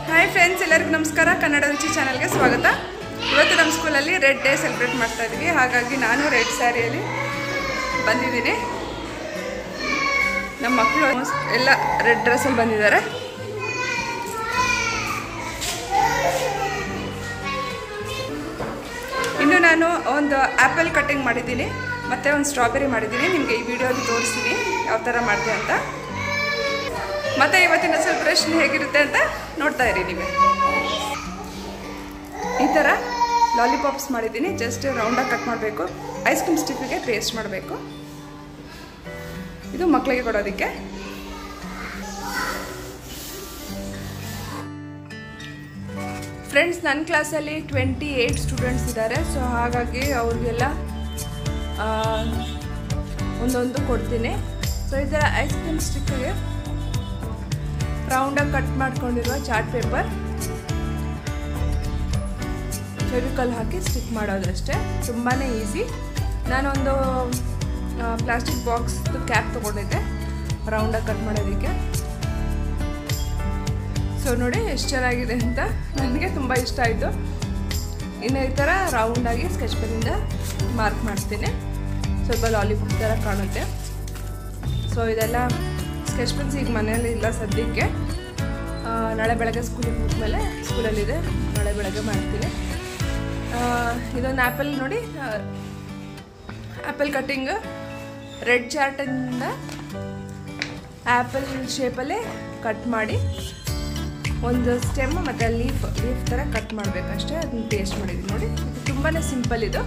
Hi friends ಎಲ್ಲರಿಗೂ ನಮಸ್ಕಾರ ಕನ್ನಡ ರುಚಿ ಚಾನಲ್ಗೆ ಸ್ವಾಗತ ಇವತ್ತು ನಮ್ಮ ಸ್ಕೂಲಲ್ಲಿ ರೆಡ್ ಡೇ ಸೆಲೆಬ್ರೇಟ್ ಮಾಡ್ತಾ ಇದ್ವಿ ಹಾಗಾಗಿ ನಾನು ರೆಡ್ ಸ್ಯಾರಿಯಲ್ಲಿ ಬಂದಿದ್ದೀನಿ ನಮ್ಮ ಮಕ್ಕಳು ಎಲ್ಲ ರೆಡ್ ಡ್ರೆಸ್ಸಲ್ಲಿ ಬಂದಿದ್ದಾರೆ ಇನ್ನು ನಾನು ಒಂದು ಆ್ಯಪಲ್ ಕಟ್ಟಿಂಗ್ ಮಾಡಿದ್ದೀನಿ ಮತ್ತು ಒಂದು ಸ್ಟ್ರಾಬೆರಿ ಮಾಡಿದ್ದೀನಿ ನಿಮಗೆ ಈ ವಿಡಿಯೋಲಿ ತೋರಿಸ್ತೀನಿ ಯಾವ ಥರ ಮಾಡಿದೆ ಅಂತ ಮತ್ತು ಇವತ್ತಿನ ಸೆಲೆಬ್ರೇಷನ್ ಹೇಗಿರುತ್ತೆ ಅಂತ ನೋಡ್ತಾ ಇರಿ ನೀವು ಈ ಥರ ಲಾಲಿಪಾಪ್ಸ್ ಮಾಡಿದ್ದೀನಿ ಜಸ್ಟ್ ರೌಂಡಾಗಿ ಕಟ್ ಮಾಡಬೇಕು ಐಸ್ ಕ್ರೀಮ್ ಸ್ಟಿಕ್ಕಿಗೆ ಪೇಸ್ಟ್ ಮಾಡಬೇಕು ಇದು ಮಕ್ಕಳಿಗೆ ಕೊಡೋದಕ್ಕೆ ಫ್ರೆಂಡ್ಸ್ ನನ್ನ ಕ್ಲಾಸಲ್ಲಿ ಟ್ವೆಂಟಿ ಏಯ್ಟ್ ಸ್ಟೂಡೆಂಟ್ಸ್ ಇದ್ದಾರೆ ಸೊ ಹಾಗಾಗಿ ಅವ್ರಿಗೆಲ್ಲ ಆ, ಒಂದೊಂದು ಕೊಡ್ತೀನಿ ಸೊ ಈ ಥರ ಐಸ್ ಕ್ರೀಮ್ ಸ್ಟಿಕ್ಕಿಗೆ ರೌಂಡಾಗಿ ಕಟ್ ಮಾಡ್ಕೊಂಡಿರುವ ಚಾರ್ಟ್ ಪೇಪರ್ ಫೆವಿಕಲ್ ಹಾಕಿ ಸ್ಟಿಕ್ ಮಾಡೋದಷ್ಟೇ ತುಂಬಾ ಈಸಿ ನಾನೊಂದು ಪ್ಲಾಸ್ಟಿಕ್ ಬಾಕ್ಸ್ ಕ್ಯಾಪ್ ತೊಗೊಂಡಿದ್ದೆ ರೌಂಡಾಗಿ ಕಟ್ ಮಾಡೋದಕ್ಕೆ ಸೊ ನೋಡಿ ಎಷ್ಟು ಚೆನ್ನಾಗಿದೆ ಅಂತ ನನಗೆ ತುಂಬ ಇಷ್ಟ ಆಯಿತು ಇನ್ನು ಈ ಥರ ರೌಂಡಾಗಿ ಸ್ಕೆಚ್ ಪೆನ್ನಿಂದ ಮಾರ್ಕ್ ಮಾಡ್ತೀನಿ ಸ್ವಲ್ಪ ಲಾಲಿಪಾಪ್ ಥರ ಕಾಣುತ್ತೆ ಸೊ ಇದೆಲ್ಲ ಸ್ಕೆಚ್ ಪೆನ್ಸ್ ಈಗ ಮನೆಯಲ್ಲಿ ಇಲ್ಲ ಸದ್ಯಕ್ಕೆ ಆ, ನಾಳೆ ಬೆಳಗ್ಗೆ ಸ್ಕೂಲಿಗೆ ಹೋದ್ಮೇಲೆ ಸ್ಕೂಲಲ್ಲಿದೆ ನಾಳೆ ಬೆಳಗ್ಗೆ ಮಾಡ್ತೀನಿ ಆ, ಇದೊಂದು ಆ್ಯಪಲ್ ನೋಡಿ ಆ್ಯಪಲ್ ಕಟ್ಟಿಂಗ್ ರೆಡ್ ಚಾರ್ಟಿಂದ ಆ್ಯಪಲ್ ಶೇಪಲ್ಲೇ ಕಟ್ ಮಾಡಿ ಒಂದು ಸ್ಟೆಮ್ ಮತ್ತು ಲೀಫ್ ಲೀಫ್ ಥರ ಕಟ್ ಮಾಡಬೇಕಷ್ಟೇ ಅದನ್ನ ಪೇಸ್ಟ್ ಮಾಡಿದ್ದೀನಿ ನೋಡಿ ಇದು ತುಂಬಾ ಸಿಂಪಲ್ ಇದು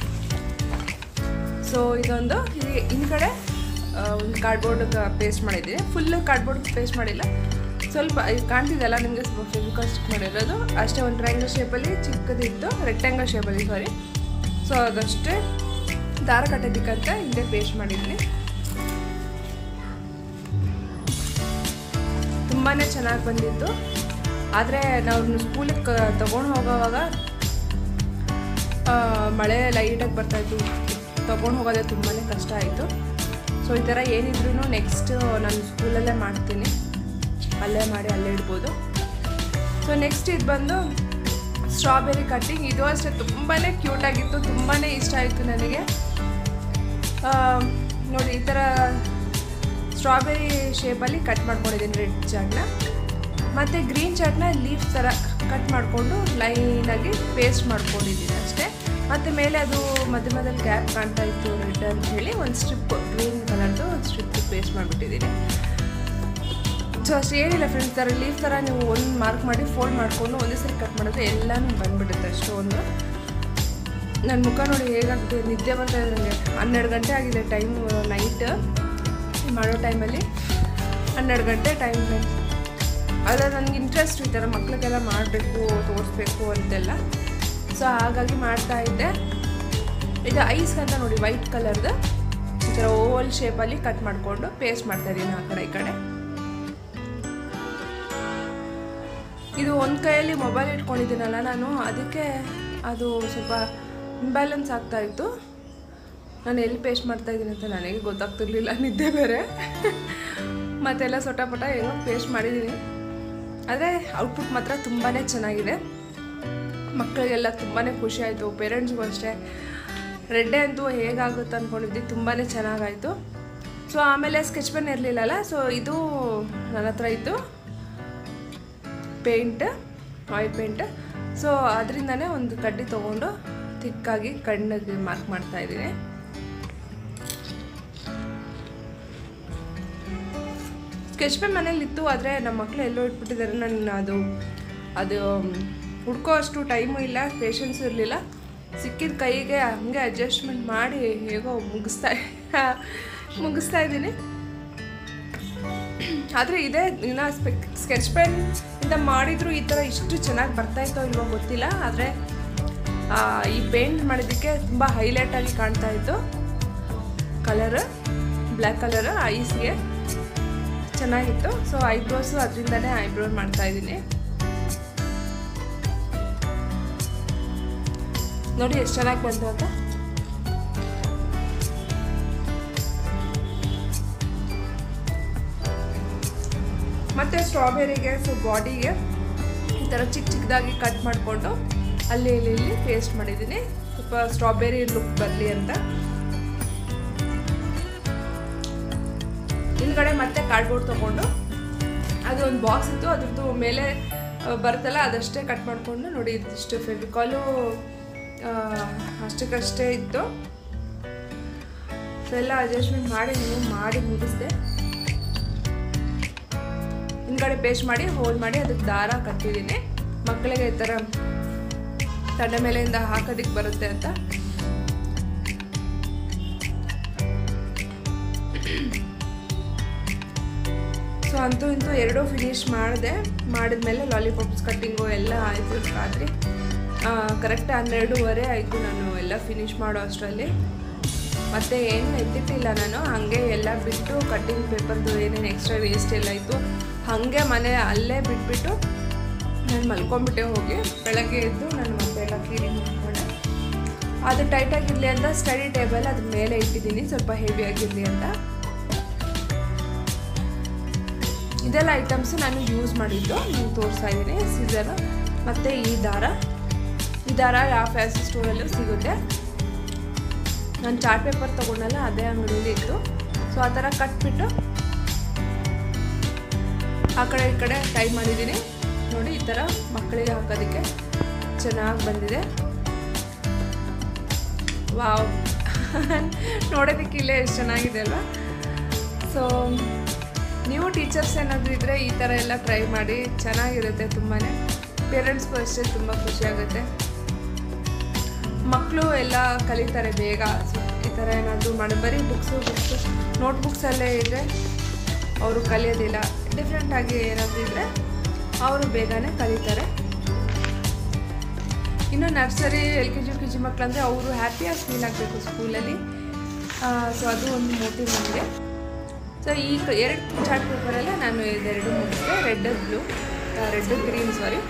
ಸೊ ಇದೊಂದು ಈ- ಹಿಂದ್ಗಡೆ ಆ, ಒಂದು ಕಾರ್ಡ್ಬೋರ್ಡ್ ಪೇಸ್ಟ್ ಮಾಡಿದ್ದೀನಿ ಫುಲ್ಲು ಕಾರ್ಡ್ಬೋರ್ಡ್ ಪೇಸ್ಟ್ ಮಾಡಿಲ್ಲ ಸ್ವಲ್ಪ ಇದು ಕಾಣ್ತಿದೆಲ್ಲ ನಿಮಗೆ ಸ್ವಲ್ಪ ಫೆವಿಕಾಲ್ ಸ್ಟಿಕ್ ಮಾಡಿರೋದು ಅಷ್ಟೇ ಒಂದು ಟ್ರಯಾಂಗಲ್ ಶೇಪಲ್ಲಿ ಚಿಕ್ಕದಿತ್ತು ರೆಕ್ಟ್ಯಾಂಗಲ್ ಶೇಪಲ್ಲಿ ಸಾರಿ ಸೊ ಅದಷ್ಟೇ ದಾರ ಕಟ್ಟೋದಕ್ಕಂತ ಹಿಂದೆ ಪೇಸ್ಟ್ ಮಾಡಿದ್ದೀನಿ ತುಂಬಾ ಚೆನ್ನಾಗಿ ಬಂದಿತ್ತು ಆದರೆ ನಾವು ಸ್ಕೂಲಿಗೆ ತೊಗೊಂಡು ಹೋಗೋವಾಗ ಆ, ಮಳೆ ಲೈಟಾಗಿ ಬರ್ತಾಯಿತ್ತು ತೊಗೊಂಡು ಹೋಗೋದೇ ತುಂಬಾ ಕಷ್ಟ ಆಯಿತು ಸೊ ಈ ಥರ ಏನಿದ್ರು ನೆಕ್ಸ್ಟ್ ನಾನು ಸ್ಕೂಲಲ್ಲೇ ಮಾಡ್ತೀನಿ ಅಲ್ಲೇ ಮಾಡಿ ಅಲ್ಲೇ ಇಡ್ಬೋದು ಸೊ ನೆಕ್ಸ್ಟ್ ಇದು ಬಂದು ಸ್ಟ್ರಾಬೆರಿ ಕಟ್ಟಿಂಗ್ ಇದು ಅಷ್ಟೇ ತುಂಬಾ ಕ್ಯೂಟಾಗಿತ್ತು ತುಂಬಾ ಇಷ್ಟ ಆಯಿತು ನನಗೆ ಆ, ನೋಡಿ ಈ ಥರ ಸ್ಟ್ರಾಬೆರಿ ಶೇಪಲ್ಲಿ ಕಟ್ ಮಾಡ್ಕೊಂಡಿದ್ದೀನಿ ರೆಡ್ ಚಾಟ್ನ ಮತ್ತು ಗ್ರೀನ್ ಚಾಟ್ನ ಲೀಫ್ ಥರ ಕಟ್ ಮಾಡಿಕೊಂಡು ಲೈನಾಗಿ ಪೇಸ್ಟ್ ಮಾಡ್ಕೊಂಡಿದ್ದೀನಿ ಅಷ್ಟೇ ಮತ್ತು ಮೇಲೆ ಅದು ಮಧ್ಯ ಮಧ್ಯದಲ್ಲಿ ಗ್ಯಾಪ್ ಕಾಣ್ತಾ ಇತ್ತು ರೆಡ್ ಅಂತ ಹೇಳಿ ಒಂದು ಸ್ಟ್ರಿಪ್ ಗ್ರೀನ್ ಕಲರ್ದು ಒಂದು ಸ್ಟ್ರಿಪ್ ಪೇಸ್ಟ್ ಮಾಡಿಬಿಟ್ಟಿದ್ದೀನಿ ಸೊ ಅಷ್ಟು ಏನಿಲ್ಲ ಫ್ರೆಂಡ್ಸ್ ಥರ ಲೀಫ್ ಥರ ನೀವು ಒಂದು ಮಾರ್ಕ್ ಮಾಡಿ ಫೋಲ್ಡ್ ಮಾಡಿಕೊಂಡು ಒಂದೇ ಸರಿ ಕಟ್ ಮಾಡಿದ್ರೆ ಎಲ್ಲನೂ ಬಂದ್ಬಿಡುತ್ತೆ ಅಷ್ಟೊಂದು ನನ್ನ ಮುಖ ನೋಡಿ ಹೇಗಾಗ್ತದೆ ನಿದ್ದೆ ಬರ್ತಾ ಇದೆ ನನಗೆ ಹನ್ನೆರಡು ಗಂಟೆ ಆಗಿದೆ ಟೈಮ್ ನೈಟ್ ಮಾಡೋ ಟೈಮಲ್ಲಿ ಹನ್ನೆರಡು ಗಂಟೆ ಟೈಮ್ ಆದರೆ ನನಗೆ ಇಂಟ್ರೆಸ್ಟ್ ಈ ಥರ ಮಕ್ಳಿಗೆಲ್ಲ ಮಾಡಬೇಕು ತೋರಿಸ್ಬೇಕು ಅಂತೆಲ್ಲ ಸೊ ಹಾಗಾಗಿ ಮಾಡ್ತಾ ಇದ್ದೆ ಇದು ಐಸ್ ಅಂತ ನೋಡಿ ವೈಟ್ ಕಲರ್ದು ಈ ಥರ ಓವಲ್ ಶೇಪಲ್ಲಿ ಕಟ್ ಮಾಡಿಕೊಂಡು ಪೇಸ್ಟ್ ಮಾಡ್ತಾ ಇದ್ದೀನಿ ಆ ಕಡೆ ಈ ಕಡೆ ಇದು ಒಂದು ಕೈಯಲ್ಲಿ ಮೊಬೈಲ್ ಇಟ್ಕೊಂಡಿದ್ದೀನಲ್ಲ ನಾನು ಅದಕ್ಕೆ ಅದು ಸ್ವಲ್ಪ ಇಂಬ್ಯಾಲೆನ್ಸ್ ಆಗ್ತಾ ಇತ್ತು ನಾನು ಎಲ್ಲಿ ಪೇಸ್ಟ್ ಮಾಡ್ತಾ ಇದ್ದೀನಿ ಅಂತ ನನಗೆ ಗೊತ್ತಾಗ್ತಿರ್ಲಿಲ್ಲ ನಿದ್ದೆ ಬೇರೆ ಮತ್ತೆಲ್ಲ ಸೊಟಪಟ ಏನೋ ಪೇಸ್ಟ್ ಮಾಡಿದ್ದೀನಿ ಆದರೆ ಔಟ್ಪುಟ್ ಮಾತ್ರ ತುಂಬಾ ಚೆನ್ನಾಗಿದೆ ಮಕ್ಕಳಿಗೆಲ್ಲ ತುಂಬಾ ಖುಷಿ ಆಯಿತು ಪೇರೆಂಟ್ಸ್ಗೂ ಅಷ್ಟೇ ರೆಡ್ಡೆ ಅಂತೂ ಹೇಗಾಗುತ್ತೆ ಅಂದ್ಕೊಂಡಿದ್ದೆ ತುಂಬಾ ಚೆನ್ನಾಗಾಯಿತು ಸೊ ಆಮೇಲೆ ಸ್ಕೆಚ್ ಪೆನ್ ಇರಲಿಲ್ಲಲ್ಲ ಸೊ ಇದು ನನ್ನ ಹತ್ರ ಇತ್ತು ಪೇಂಟ್ ಆಯಿಲ್ ಪೇಂಟ್ ಸೊ ಅದರಿಂದನೇ ಒಂದು ಕಡ್ಡಿ ತೊಗೊಂಡು ತಿಕ್ಕಾಗಿ ಕಣ್ಣಿಗೆ ಮಾರ್ಕ್ ಮಾಡ್ತಾ ಇದ್ದೀನಿ ಸ್ಕೆಚ್ ಪೆನ್ ಮನೇಲಿ ಇತ್ತು ಆದರೆ ನಮ್ಮ ಮಕ್ಕಳು ಎಲ್ಲೋ ಇಟ್ಬಿಟ್ಟಿದ್ದಾರೆ ನನ್ನ ಅದು ಅದು ಹುಡ್ಕೋ ಅಷ್ಟು ಟೈಮು ಇಲ್ಲ ಪೇಷನ್ಸು ಇರಲಿಲ್ಲ ಸಿಕ್ಕಿದ ಕೈಗೆ ಹಂಗೆ ಅಡ್ಜಸ್ಟ್ಮೆಂಟ್ ಮಾಡಿ ಹೇಗೋ ಮುಗಿಸ್ತಾ ಮುಗಿಸ್ತಾ ಇದ್ದೀನಿ ಆದರೆ ಇದೇ ಇನ್ನು ಸ್ಪೆಕ್ ಸ್ಕೆಚ್ ಪೆನ್ ಇಂದ ಮಾಡಿದ್ರು ಈ ಥರ ಇಷ್ಟು ಚೆನ್ನಾಗಿ ಬರ್ತಾಯಿತ್ತೋ ಇಲ್ವೋ ಗೊತ್ತಿಲ್ಲ ಆದರೆ ಈ ಪೇಂಟ್ ಮಾಡಿದ್ದಕ್ಕೆ ತುಂಬ ಹೈಲೈಟಾಗಿ ಕಾಣ್ತಾ ಇತ್ತು ಕಲರ್ ಬ್ಲ್ಯಾಕ್ ಕಲರ್ ಐಸ್ಗೆ ಚೆನ್ನಾಗಿತ್ತು ಸೊ ಐಬ್ರೋಸು ಅದರಿಂದನೇ ಐಬ್ರೋ ಮಾಡ್ತಾ ಇದ್ದೀನಿ ನೋಡಿ ಎಷ್ಟು ಚೆನ್ನಾಗಿ ಬಂತು ಅಂತ ಮತ್ತು ಸ್ಟ್ರಾಬೆರಿಗೆ ಸೊ ಬಾಡಿಗೆ ಥರ ಚಿಕ್ಕ ಚಿಕ್ಕದಾಗಿ ಕಟ್ ಮಾಡಿಕೊಂಡು ಅಲ್ಲಿ ಇಲ್ಲಿ ಇಲ್ಲಿ ಪೇಸ್ಟ್ ಮಾಡಿದ್ದೀನಿ ಸ್ವಲ್ಪ ಸ್ಟ್ರಾಬೆರಿ ಲುಕ್ ಬರಲಿ ಅಂತ ಹಿಂದ್ಗಡೆ ಮತ್ತೆ ಕಾರ್ಡ್ಬೋರ್ಡ್ ತೊಗೊಂಡು ಅದು ಒಂದು ಬಾಕ್ಸ್ ಇತ್ತು ಅದ್ರದ್ದು ಮೇಲೆ ಆ, ಬರುತ್ತಲ್ಲ ಅದಷ್ಟೇ ಕಟ್ ಮಾಡಿಕೊಂಡು ನೋಡಿ ಇದಿಷ್ಟು ಫೆವಿಕಾಲು ಅಷ್ಟಕ್ಕಷ್ಟೇ ಇತ್ತು ಸೊ ಎಲ್ಲ ಅಡ್ಜಸ್ಟ್ಮೆಂಟ್ ಮಾಡಿ ನೀವು ಮಾಡಿ ಮುಗಿಸ್ದೆ ಹಿಂದ್ಗಡೆ ಪೇಸ್ಟ್ ಮಾಡಿ ಹೋಲ್ಡ್ ಮಾಡಿ ಅದಕ್ಕೆ ದಾರ ಕಟ್ಟಿದ್ದೀನಿ ಮಕ್ಕಳಿಗೆ ಈ ಥರ ತಲೆ ಮೇಲೆಯಿಂದ ಹಾಕೋದಿಕ್ಕೆ ಬರುತ್ತೆ ಅಂತ ಸೊ ಅಂತೂ ಇಂತೂ ಎರಡೂ ಫಿನಿಶ್ ಮಾಡಿದೆ ಮಾಡಿದ್ಮೇಲೆ ಲಾಲಿಪಾಪ್ಸ್ ಕಟ್ಟಿಂಗು ಎಲ್ಲ ಆಯಿತು ರಾತ್ರಿ ಕರೆಕ್ಟ್ ಹನ್ನೆರಡೂವರೆ ಆಯಿತು ನಾನು ಎಲ್ಲ ಫಿನಿಶ್ ಮಾಡೋ ಅಷ್ಟರಲ್ಲಿ ಮತ್ತೆ ಏನು ಎತ್ತಿಟ್ಟಿಲ್ಲ ನಾನು ಹಾಗೆ ಎಲ್ಲ ಬಿಟ್ಟು ಕಟ್ಟಿಂಗ್ ಪೇಪರ್ದು ಏನೇನು ಎಕ್ಸ್ಟ್ರಾ ವೇಸ್ಟ್ ಎಲ್ಲ ಇತ್ತು ಹಾಗೆ ಮನೆ ಅಲ್ಲೇ ಬಿಟ್ಬಿಟ್ಟು ನಾನು ಮಲ್ಕೊಂಡ್ಬಿಟ್ಟೆ ಹೋಗಿ ಬೆಳಗ್ಗೆ ಎದ್ದು ನಾನು ಮತ್ತೆ ಎಲ್ಲ ಕ್ಲೀನಿಂಗ್ ಮಾಡ್ಕೊಂಡೆ ಅದು ಟೈಟಾಗಿರಲಿ ಅಂತ ಸ್ಟಡಿ ಟೇಬಲ್ ಅದ್ರ ಮೇಲೆ ಇಟ್ಟಿದ್ದೀನಿ ಸ್ವಲ್ಪ ಹೆವಿ ಆಗಿರಲಿ ಅಂತ ಇದೆಲ್ಲ ಐಟಮ್ಸು ನಾನು ಯೂಸ್ ಮಾಡಿದ್ದು ನಾನು ತೋರಿಸ್ತಾ ಇದ್ದೀನಿ ಸೀಸರ್ ಮತ್ತು ಈ ದಾರ ಈ ದಾರ ಯಾವ ಫ್ಯಾನ್ಸಿ ಸ್ಟೋರಲ್ಲೂ ಸಿಗುತ್ತೆ ನಾನು ಚಾರ್ಟ್ ಪೇಪರ್ ತೊಗೊಂಡಲ್ಲ ಅದೇ ಅಂಗಡಿಯಲ್ಲಿ ಇತ್ತು ಸೊ ಆ ಥರ ಕಟ್ಬಿಟ್ಟು ಆ ಕಡೆ ಈ ಕಡೆ ಟೈ ಮಾಡಿದ್ದೀನಿ ನೋಡಿ ಈ ಥರ ಮಕ್ಕಳಿಗೆ ಹಾಕೋದಕ್ಕೆ ಚೆನ್ನಾಗಿ ಬಂದಿದೆ ವಾವ್ ನೋಡೋದಕ್ಕೆ ಇಲ್ಲೇ ಎಷ್ಟು ಚೆನ್ನಾಗಿದೆ ಅಲ್ವಾ ಸೊ ನೀವು ಟೀಚರ್ಸ್ ಏನಾದರೂ ಇದ್ದರೆ ಈ ಥರ ಎಲ್ಲ ಟ್ರೈ ಮಾಡಿ ಚೆನ್ನಾಗಿರುತ್ತೆ ತುಂಬಾ ಪೇರೆಂಟ್ಸ್ಗೂ ಅಷ್ಟೇ ತುಂಬ ಖುಷಿಯಾಗುತ್ತೆ ಮಕ್ಕಳು ಎಲ್ಲ ಕಲಿತಾರೆ ಬೇಗ ಸೊ ಈ ಥರ ಏನಾದರೂ ಮಾಡಿ ಬರೀ ಬುಕ್ಸು ಬುಕ್ಸು ನೋಟ್ಬುಕ್ಸಲ್ಲೇ ಇದ್ದರೆ ಅವರು ಕಲಿಯೋದಿಲ್ಲ ಡಿಫ್ರೆಂಟಾಗಿ ಏನಾದರೂ ಇದ್ದರೆ ಅವರು ಬೇಗನೆ ಕಲಿತಾರೆ ಇನ್ನು nursery L K G U K G ಮಕ್ಕಳಂದರೆ ಅವರು ಹ್ಯಾಪಿಯಾಗಿ ಫೀಲ್ ಆಗಬೇಕು ಸ್ಕೂಲಲ್ಲಿ ಸೊ ಅದು ಒಂದು ಮೋಟಿವ್ ನನಗೆ ಸೊ ಈ ಕ- ಎರಡು ಚಾರ್ಟ್ ಪೇಪರಲ್ಲೇ ನಾನು ಇದೆರಡು ಮುಗಿಸಿದೆ red blue red green sorry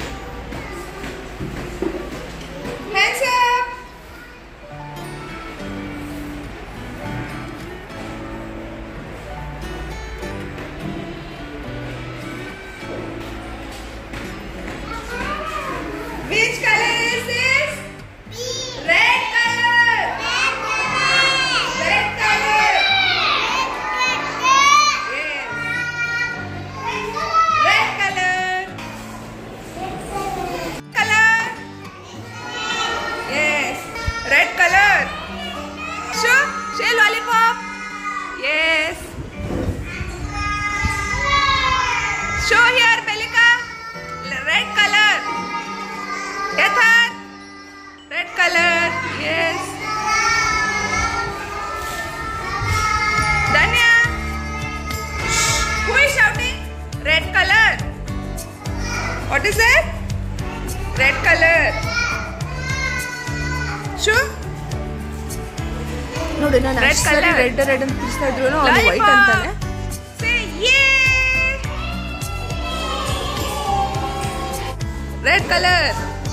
Which color is this? Red color. Red color. Yes. Red color. Color. Yes. Red color. Show. Show lollipop. Yes. Show here, Pelika. Red color. Ethan. Red color. Yes. Danya. Who is shouting? Red color. What is that? Red color. Sure. ನೋಡಿ ನಾನು Red red colour colour. Red red ಅಂತ ತಿರ್ಸ್ತಾ ಇದ್ರು ಅವ್ನು white Lollipop. ಅಂತಾನೆ Say yeah. Red color.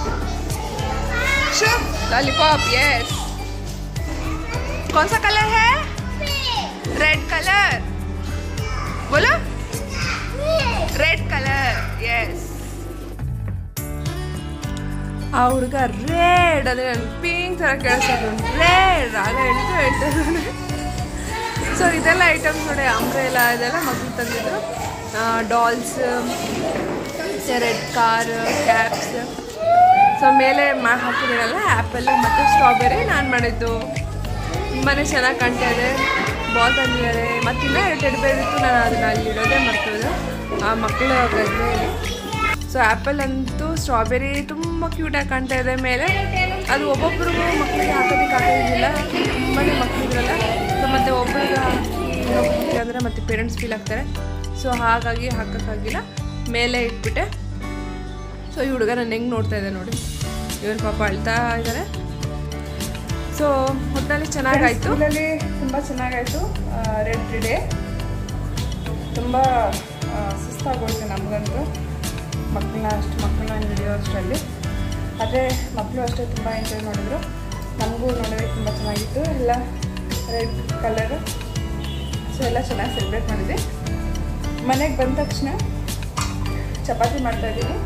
Sure. Lollipop. Yes. कौन सा colour है रेड कलर बोलो रेड कलर यस ಆ ಹುಡುಗ ರೆಡ್ ಅಂದ್ರೆ ಪಿಂಕ್ ಥರ ಕೇಳಿಸೋದು ರೆಡ್ ಆಗ ಹೇಳ್ತು ಹೇಳ್ತಾರೆ ಸೊ ಇದೆಲ್ಲ ಐಟಮ್ಸ್ ನೋಡಿ ಅಂಬ್ರೆಲ್ಲ ಇದೆಲ್ಲ ಮಕ್ಳು ತಂದಿದ್ರು dolls red car caps so ಮೇಲೆ ಮಾ ಹಾಕಿದ್ದೀರಲ್ಲ ಆ್ಯಪಲ್ ಮತ್ತು ಸ್ಟ್ರಾಬೆರಿ ನಾನು ಮಾಡಿದ್ದು ತುಂಬಾ ಚೆನ್ನಾಗಿ ಕಾಣ್ತಾ ಇದೆ ಬಾಲ್ ತಂದಿದ್ದಾರೆ ಮತ್ತಿನ್ನ ಟೆಡ್ ಬೇರ್ ಇತ್ತು ನಾನು ಅದನ್ನ ಅಲ್ಲಿಡೋದೇ ಮರ್ತೋದು ಆ ಮಕ್ಕಳ ಗದ್ದೆಯಲ್ಲಿ ಸೊ ಆ್ಯಪಲ್ ಅಂತೂ ಸ್ಟ್ರಾಬೆರಿ ತುಂಬ ಕ್ಯೂಟಾಗಿ ಕಾಣ್ತಾ ಇದೆ ಮೇಲೆ ಅದು ಒಬ್ಬೊಬ್ರಿಗೂ ಮಕ್ಕಳಿಗೆ ಹಾಕೋದಕ್ಕೆ ಆಗೋದಿಲ್ಲ ತುಂಬಾ ಮಕ್ಕಳಿದ್ರಲ್ಲ ಸೊ ಮತ್ತು ಒಬ್ಬರಿಗೆ ಹಾಕಿ ಅಂದರೆ ಮತ್ತು ಪೇರೆಂಟ್ಸ್ ಫೀಲ್ ಆಗ್ತಾರೆ ಸೊ ಹಾಗಾಗಿ ಹಾಕೋಕ್ಕಾಗಿಲ್ಲ ಮೇಲೆ ಇಟ್ಬಿಟ್ಟೆ ಸೊ ಈ ಹುಡುಗ ನಾನು ಹೆಂಗೆ ನೋಡ್ತಾ ಇದೆ ನೋಡಿ ಇವನು ಪಾಪ ಅಳ್ತಾ ಇದ್ದಾರೆ ಸೊ ಒಟ್ಟಿನಲ್ಲಿ ಚೆನ್ನಾಗಾಯಿತು ಸ್ಕೂಲಲ್ಲಿ ತುಂಬ ಚೆನ್ನಾಗಾಯಿತು ರೆಡ್ ಡೇ ತುಂಬ ಸುಸ್ತಾಗೋಯ್ತು ನಮಗಂತೂ ಮಕ್ಕಳನ್ನ ಅಷ್ಟು ಮಕ್ಕಳನ್ನ ಹಿಡಿಯೋ ಅಷ್ಟರಲ್ಲಿ ಆದರೆ ಮಕ್ಕಳು ಅಷ್ಟೇ ತುಂಬ ಎಂಜಾಯ್ ಮಾಡಿದ್ರು ನಮಗೂ ನೋಡೋದಕ್ಕೆ ತುಂಬ ಚೆನ್ನಾಗಿತ್ತು ಎಲ್ಲ ರೆಡ್ ಕಲರು ಸೊ ಎಲ್ಲ ಚೆನ್ನಾಗಿ ಸೆಲೆಬ್ರೇಟ್ ಮಾಡಿದ್ವಿ ಮನೆಗೆ ಬಂದ ತಕ್ಷಣ ಚಪಾತಿ ಮಾಡ್ತಾಯಿದ್ದೀನಿ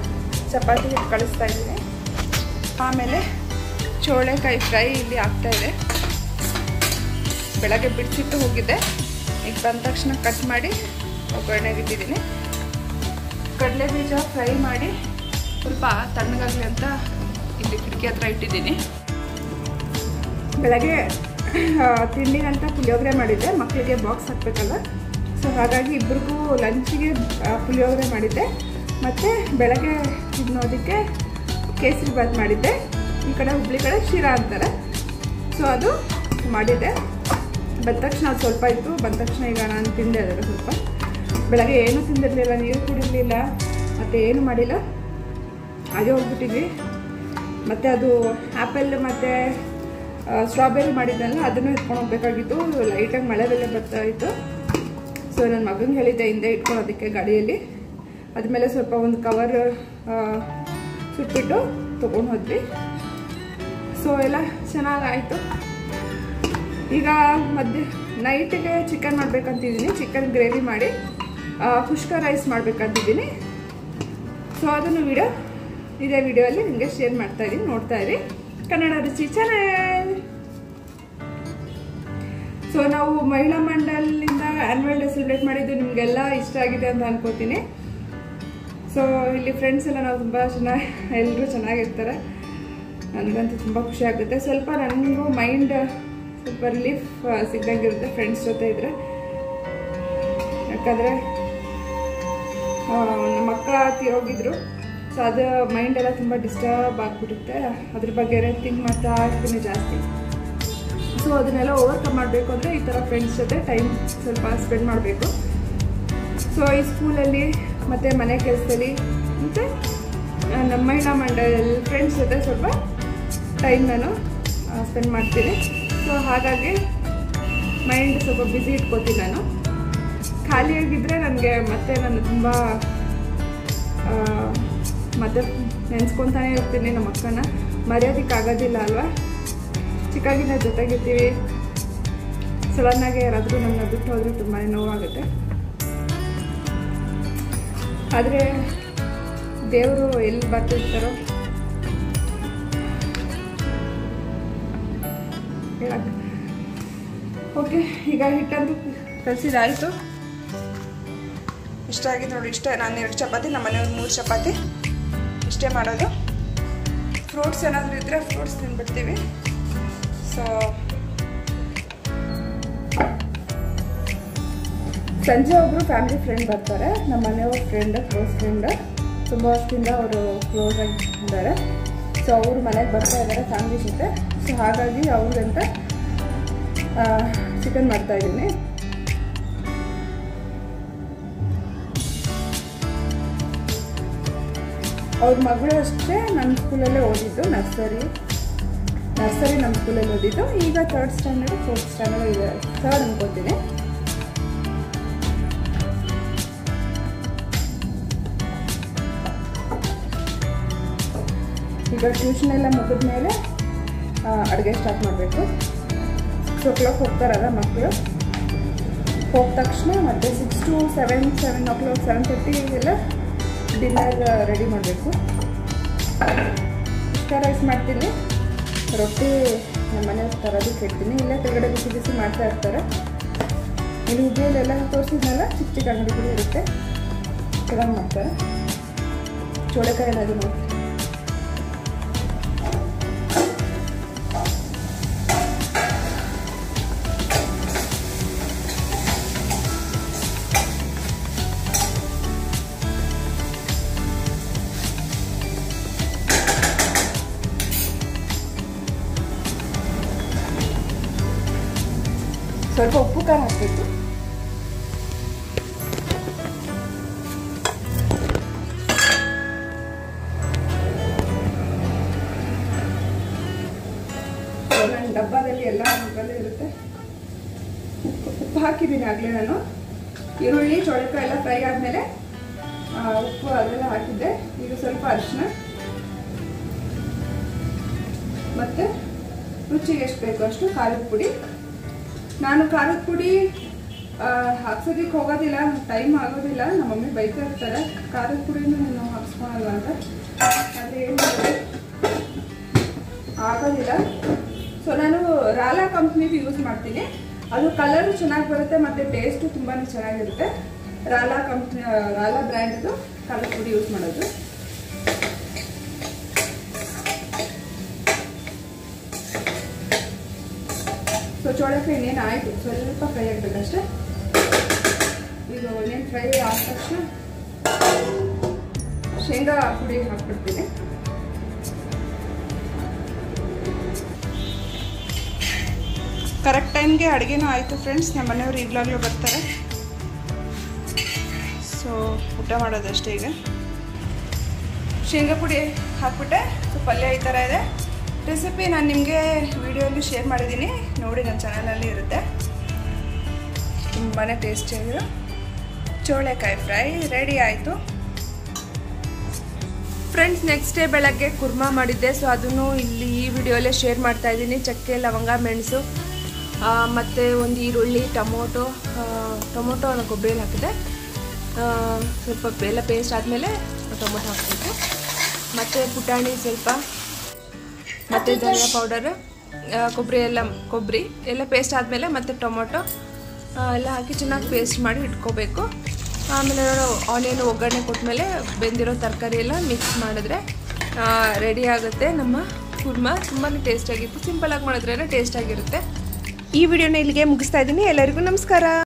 ಚಪಾತಿ ಹಿಟ್ಟು ಕಳಿಸ್ತಾ ಇದ್ದೀನಿ ಆಮೇಲೆ ಚೋಳೆಕಾಯಿ ಫ್ರೈ ಇಲ್ಲಿ ಆಗ್ತಾ ಇದೆ ಬೆಳಗ್ಗೆ ಬಿಡಿಸಿಟ್ಟು ಹೋಗಿದ್ದೆ ಈಗ ಬಂದ ತಕ್ಷಣ ಕಟ್ ಮಾಡಿ ಒಗ್ಗರಣೆಗೆ ಇಟ್ಟಿದ್ದೀನಿ ಕಡಲೆ ಬೀಜ ಫ್ರೈ ಮಾಡಿ ಸ್ವಲ್ಪ ತಣ್ಣಗಾಗಲಿ ಅಂತ ಇಲ್ಲಿ ಕಿಟಕಿ ಹತ್ರ ಇಟ್ಟಿದ್ದೀನಿ ಬೆಳಗ್ಗೆ ಆ, ತಿಂಡಿಗಂತ ಪುಳಿಯೋಗರೆ ಮಾಡಿದ್ದೆ ಮಕ್ಕಳಿಗೆ ಬಾಕ್ಸ್ ಹಾಕಬೇಕಲ್ಲ ಸೊ ಹಾಗಾಗಿ ಇಬ್ರಿಗೂ ಲಂಚಿಗೆ ಆ, ಪುಳಿಯೋಗರೆ ಮಾಡಿದ್ದೆ ಮತ್ತು ಬೆಳಗ್ಗೆ ತಿನ್ನೋದಕ್ಕೆ ಕೇಸರಿ ಬಾತ್ ಮಾಡಿದ್ದೆ ಈ ಕಡೆ ಹುಬ್ಳಿ ಕಡೆ ಶಿರಾ ಅಂತಾರೆ ಸೊ ಅದು ಮಾಡಿದ್ದೆ ಬಂದ ತಕ್ಷಣ ಅದು ಸ್ವಲ್ಪ ಇತ್ತು ಬಂದ ತಕ್ಷಣ ಈಗ ನಾನು ತಿಂದೆ ಅದರ ಸ್ವಲ್ಪ ಬೆಳಗ್ಗೆ ಏನೂ ತಿಂದಿರಲಿಲ್ಲ ನೀರು ಕುಡಿರಲಿಲ್ಲ ಮತ್ತು ಏನು ಮಾಡಿಲ್ಲ ಹಾಗೆ ಹೋಗ್ಬಿಟ್ಟಿದ್ವಿ ಮತ್ತು ಅದು ಆ್ಯಪಲ್ ಮತ್ತು ಸ್ಟ್ರಾಬೆರಿ ಮಾಡಿದ್ನಲ್ಲ ಅದನ್ನು ಎತ್ಕೊಂಡು ಹೋಗ್ಬೇಕಾಗಿತ್ತು ಲೈಟಾಗಿ ಮಳೆ ಬೆಲೆ ಬರ್ತಾ ಇತ್ತು ಸೊ ನನ್ನ ಮಗನಿಗೆ ಹೇಳಿದ್ದೆ ಹಿಂದೆ ಇಟ್ಕೊಳೋದಕ್ಕೆ ಗಾಡಿಯಲ್ಲಿ ಅದ್ಮೇಲೆ ಸ್ವಲ್ಪ ಒಂದು ಕವರ್ ಸುಟ್ಬಿಟ್ಟು ತೊಗೊಂಡು ಹೋದ್ವಿ ಸೊ ಎಲ್ಲ ಚೆನ್ನಾಗಾಯಿತು ಈಗ ಮಧ್ಯ ನೈಟಿಗೆ ಚಿಕನ್ ಮಾಡ್ಬೇಕಂತಿದ್ದೀನಿ ಚಿಕನ್ ಗ್ರೇವಿ ಮಾಡಿ ಆ, ಕುಷ್ಕ ರೈಸ್ ಮಾಡ್ಬೇಕಂತಿದ್ದೀನಿ ಸೊ ಅದನ್ನು ವಿಡಿಯೋ ಇದೇ ವಿಡಿಯೋಲ್ಲಿ ನಿಮಗೆ ಶೇರ್ ಮಾಡ್ತಾ ಇದ್ದೀನಿ ನೋಡ್ತಾ ಇರಿ ಕನ್ನಡ ರುಚಿ ಚಾನೆಲ್ ಸೊ ನಾವು ಮಹಿಳಾ ಮಂಡಲಿಂದ ಆ್ಯನ್ಯುವಲ್ ಡೇ ಸೆಲೆಬ್ರೇಟ್ ಮಾಡಿದ್ದು ನಿಮಗೆಲ್ಲ ಇಷ್ಟ ಆಗಿದೆ ಅಂತ ಅನ್ಕೋತೀನಿ ಸೊ ಇಲ್ಲಿ ಫ್ರೆಂಡ್ಸ್ ಎಲ್ಲ ನಾವು ತುಂಬ ಚೆನ್ನಾಗಿ ಎಲ್ಲರೂ ಚೆನ್ನಾಗಿರ್ತಾರೆ ನನಗಂತೂ ತುಂಬ ಖುಷಿ ಆಗುತ್ತೆ ಸ್ವಲ್ಪ ನನಗೂ ಮೈಂಡ್ ಸ್ವಲ್ಪ ರಿಲೀಫ್ ಸಿಗ್ದಂಗಿರುತ್ತೆ ಫ್ರೆಂಡ್ಸ್ ಜೊತೆ ಇದ್ದರೆ ಯಾಕಂದರೆ ನಮ್ಮ ಮಕ್ಕಳ ತೀರೋಗಿದ್ರು ಸೊ ಅದು ಮೈಂಡ್ ಎಲ್ಲ ತುಂಬ ಡಿಸ್ಟರ್ಬ್ ಆಗಿಬಿಡುತ್ತೆ ಅದ್ರ ಬಗ್ಗೆ ಥಿಂಕ್ ಮಾಡ್ತಾ ಇರ್ತೀನಿ ಜಾಸ್ತಿ ಸೊ ಅದನ್ನೆಲ್ಲ ಓವರ್ಕಮ್ ಮಾಡಬೇಕು ಅಂದರೆ ಈ ಥರ ಫ್ರೆಂಡ್ಸ್ ಜೊತೆ ಟೈಮ್ ಸ್ವಲ್ಪ ಸ್ಪೆಂಡ್ ಮಾಡಬೇಕು ಸೊ ಈ ಸ್ಕೂಲಲ್ಲಿ ಮತ್ತು ಮನೆ ಕೆಲಸದಲ್ಲಿ ಮತ್ತು ನಮ್ಮ ಮಹಿಳಾ ಮಂಡಲ ಫ್ರೆಂಡ್ಸ್ ಜೊತೆ ಸ್ವಲ್ಪ ಟೈಮ್ ನಾನು ಸ್ಪೆಂಡ್ ಮಾಡ್ತೀನಿ ಸೊ ಹಾಗಾಗಿ ಮೈಂಡ್ ಸ್ವಲ್ಪ ಬ್ಯುಸಿ ಇಟ್ಕೋತೀನಿ ನಾನು ಖಾಲಿಯಾಗಿದ್ದರೆ ನನಗೆ ಮತ್ತೆ ನಾನು ತುಂಬ ಆ, ಮತ್ತೆ ನೆನೆಸ್ಕೊತಾನೆ ಇರ್ತೀನಿ ನಮ್ಮ ಅಕ್ಕನ ಮರ್ಯಾದಕ್ಕಾಗೋದಿಲ್ಲ ಅಲ್ವಾ ಚಿಕ್ಕಾಗಿನ ಜೊತೆಗಿರ್ತೀವಿ ಸಡನ್ನಾಗಿ ಯಾರಾದರೂ ನನ್ನ ಬಿಟ್ಟು ಹೋದರೆ ತುಂಬಾ ನೋವಾಗುತ್ತೆ ಆದರೆ ದೇವರು ಎಲ್ಲಿ ಬರ್ತಿರ್ತಾರೋ ಹೇಳಕ್ ಓಕೆ ಈಗ ಹಿಟ್ಟಂತೂ ಕಲಿಸಿದಾಯಿತು ಇಷ್ಟ ಆಗಿದೆ ನೋಡಿ ಇಷ್ಟೇ ನಾನು ಎರಡು ಚಪಾತಿ ನಮ್ಮ ಮನೆಯವ್ರು ಮೂರು ಚಪಾತಿ ಇಷ್ಟೇ ಮಾಡೋದು ಫ್ರೂಟ್ಸ್ ಏನಾದರೂ ಇದ್ದರೆ ಫ್ರೂಟ್ಸ್ ತಿಂದ್ಬಿಡ್ತೀವಿ ಸೊ ಸಂಜೆ ಒಬ್ಬರು ಫ್ಯಾಮಿಲಿ ಫ್ರೆಂಡ್ ಬರ್ತಾರೆ ನಮ್ಮ ಮನೆಯವ್ರ ಫ್ರೆಂಡ್ ಕ್ಲೋಸ್ ಫ್ರೆಂಡ್ ತುಂಬ ವರ್ಷದಿಂದ ಅವರು ಕ್ಲೋಸ್ ಆಗಿದ್ದಾರೆ ಸೊ ಅವರು ಮನೆಗೆ ಬರ್ತಾ ಇದ್ದಾರೆ ಫ್ಯಾಮಿಲಿ ಜೊತೆ ಸೊ ಹಾಗಾಗಿ ಅವ್ರಿಗಂತ ಚಿಕನ್ ಮಾಡ್ತಾ ಇದ್ದೀನಿ ಅವ್ರ ಮಗಳು ಅಷ್ಟೇ ನಮ್ಮ ಸ್ಕೂಲಲ್ಲೇ ಓದಿದ್ದು ನರ್ಸರಿ ನರ್ಸರಿ ನಮ್ಮ ಸ್ಕೂಲಲ್ಲಿ ಓದಿದ್ದು ಈಗ ಥರ್ಡ್ ಸ್ಟ್ಯಾಂಡರ್ಡ್ ಫೋರ್ತ್ ಸ್ಟ್ಯಾಂಡರ್ಡ್ ಇದೆ ಥರ್ಡ್ ಅನ್ಕೋತೀನಿ ಈಗ ಟ್ಯೂಷನ್ ಎಲ್ಲ ಮುಗಿದ ಮೇಲೆ ಅಡುಗೆ ಸ್ಟಾರ್ಟ್ ಮಾಡಬೇಕು ಸಿಕ್ಸ್ ಓ ಕ್ಲಾಕ್ ಹೋಗ್ತಾರಲ್ಲ ಮಕ್ಕಳು ಹೋದ ತಕ್ಷಣ ಮತ್ತೆ six to seven seven o'clock seven thirty ಎಲ್ಲ ಡಿನ್ನರ್ ರೆಡಿ ಮಾಡಬೇಕು ಇಷ್ಟ ರೈಸ್ ಮಾಡ್ತೀನಿ ರೊಟ್ಟಿ ನಮ್ಮ ಮನೆಯವ್ರ ತರೋದಕ್ಕೆ ಇಡ್ತೀನಿ ಇಲ್ಲೇ ಕೆಳಗಡೆ ಬಿಸಿ ಬಿಸಿ ಮಾಡ್ತಾ ಇರ್ತಾರೆ ಇಲ್ಲಿ ಹುಬ್ಳಿಯಲ್ಲೆಲ್ಲ ತೋರಿಸಿದ್ನಲ್ಲ ಚಿಕ್ಕ ಚಿಕ್ಕ ಅಂಗಡಿಗಳು ಇರುತ್ತೆ ಚೆನ್ನಾಗಿ ಮಾಡ್ತಾರೆ ಚೋಳೆಕಾಯಿ ಏನಾದರೂ ನೋಡಿ ಸ್ವಲ್ಪ ಉಪ್ಪು ಖಾರ ಹಾಕಬೇಕು ನನ್ನ ಡಬ್ಬದಲ್ಲಿ ಎಲ್ಲ ಮುಖಲ್ಲೇ ಇರುತ್ತೆ ಉಪ್ಪು ಹಾಕಿದ್ದೀನಿ ಆಗಲೇ ನಾನು ಈರುಳ್ಳಿ ಚೊಳಕಾಯಿ ಎಲ್ಲ ಫ್ರೈ ಆದಮೇಲೆ ಉಪ್ಪು ಅದೆಲ್ಲ ಹಾಕಿದ್ದೆ ಈಗ ಸ್ವಲ್ಪ ಅರಿಶಿನ ಮತ್ತು ರುಚಿಗೆ ಎಷ್ಟು ಬೇಕೋ ಅಷ್ಟು ಖಾರದ ಪುಡಿ ನಾನು ಖಾರದ ಪುಡಿ ಹಾಕ್ಸೋದಕ್ಕೆ ಹೋಗೋದಿಲ್ಲ ಟೈಮ್ ಆಗೋದಿಲ್ಲ ನಮ್ಮ ಮಮ್ಮಿ ಬೈತಾ ಇರ್ತಾರೆ ಖಾರದ ಪುಡಿನೂ ನಾನು ಹಾಕ್ಸ್ಕೊ ಹಾಕ್ಕೊಳಲ್ಲ ಅಂತ ಆದರೆ ಏನು ಮಾಡೋದು? ಆಗೋದಿಲ್ಲ ಸೊ ನಾನು ರಾಲಾ ಕಂಪ್ನಿದು ಯೂಸ್ ಮಾಡ್ತೀನಿ ಅದು ಕಲರು ಚೆನ್ನಾಗಿ ಬರುತ್ತೆ ಮತ್ತು ಟೇಸ್ಟು ತುಂಬಾ ಚೆನ್ನಾಗಿರುತ್ತೆ ರಾಲಾ ಕಂಪ್ನಿ ರಾಲಾ ಬ್ರ್ಯಾಂಡ್ದು ಕಲರ್ ಪುಡಿ ಯೂಸ್ ಮಾಡೋದು ಸೊ ಚೋಳಕಾಯಿ ಇನ್ನೇನು ಆಯಿತು ಸ್ವಲ್ಪ ಫ್ರೈ ಆಗಬೇಕಷ್ಟೆ ಈಗ ಇನ್ನೇನು ಫ್ರೈ ಆದ ತಕ್ಷಣ ಶೇಂಗಾ ಪುಡಿ ಹಾಕ್ಬಿಡ್ತೀನಿ ಕರೆಕ್ಟ್ ಟೈಮ್ಗೆ ಅಡುಗೆನೂ ಆಯಿತು ಫ್ರೆಂಡ್ಸ್ ನಮ್ಮ ಮನೆಯವರು ಈಗಲಾಗಲೂ ಬರ್ತಾರೆ ಸೊ ಊಟ ಮಾಡೋದಷ್ಟೇ ಈಗ ಶೇಂಗಾ ಪುಡಿ ಹಾಕ್ಬಿಟ್ಟೆ ಸೊ ಪಲ್ಯ ಈ ಥರ ಇದೆ ರೆಸಿಪಿ ನಾನು ನಿಮಗೆ ವಿಡಿಯೋಲಿ ಶೇರ್ ಮಾಡಿದ್ದೀನಿ ನೋಡಿ ನನ್ನ ಚಾನಲಲ್ಲಿ ಇರುತ್ತೆ ತುಂಬಾ ಟೇಸ್ಟಿಯಾಗಿರೋ ಚೋಳೆಕಾಯಿ ಫ್ರೈ ರೆಡಿ ಆಯಿತು ಫ್ರೆಂಡ್ಸ್ ನೆಕ್ಸ್ಟ್ ಡೇ ಬೆಳಗ್ಗೆ ಕುರ್ಮಾ ಮಾಡಿದ್ದೆ ಸೊ ಅದನ್ನು ಇಲ್ಲಿ ಈ ವಿಡಿಯೋಲ್ಲೇ ಶೇರ್ ಮಾಡ್ತಾ ಇದ್ದೀನಿ ಚಕ್ಕೆ ಲವಂಗ ಮೆಣಸು ಆ, ಮತ್ತು ಒಂದು ಈರುಳ್ಳಿ ಟೊಮೊಟೊ ಆ, ಟೊಮೊಟೊ ನಾನು ಕೊಬ್ಬರಿಯಲ್ಲಿ ಹಾಕಿದೆ ಆ, ಸ್ವಲ್ಪ ಎಲ್ಲ ಪೇಸ್ಟ್ ಆದಮೇಲೆ ಟೊಮೊಟೊ ಹಾಕಬೇಕು ಮತ್ತು ಪುಟಾಣಿ ಸ್ವಲ್ಪ ಮತ್ತು ಧನಿಯಾ ಪೌಡರ್ ಕೊಬ್ಬರಿ ಎಲ್ಲ ಕೊಬ್ಬರಿ ಎಲ್ಲ ಪೇಸ್ಟ್ ಆದಮೇಲೆ ಮತ್ತು ಟೊಮೊಟೊ ಆ, ಎಲ್ಲ ಹಾಕಿ ಚೆನ್ನಾಗಿ ಪೇಸ್ಟ್ ಮಾಡಿ ಇಟ್ಕೋಬೇಕು ಆಮೇಲೆ ಆನಿಯನ್ ಒಗ್ಗರಣೆ ಕೊಟ್ಮೇಲೆ ಬೆಂದಿರೋ ತರಕಾರಿ ಎಲ್ಲ ಮಿಕ್ಸ್ ಮಾಡಿದ್ರೆ ರೆಡಿ ಆಗುತ್ತೆ ನಮ್ಮ ಕುರ್ಮಾ ತುಂಬಾ ಟೇಸ್ಟಾಗಿತ್ತು ಸಿಂಪಲಾಗಿ ಮಾಡಿದ್ರೇ ಟೇಸ್ಟಾಗಿರುತ್ತೆ ಈ ವಿಡಿಯೋನ ಇಲ್ಲಿಗೆ ಮುಗಿಸ್ತಾ ಇದ್ದೀನಿ ಎಲ್ಲರಿಗೂ ನಮಸ್ಕಾರ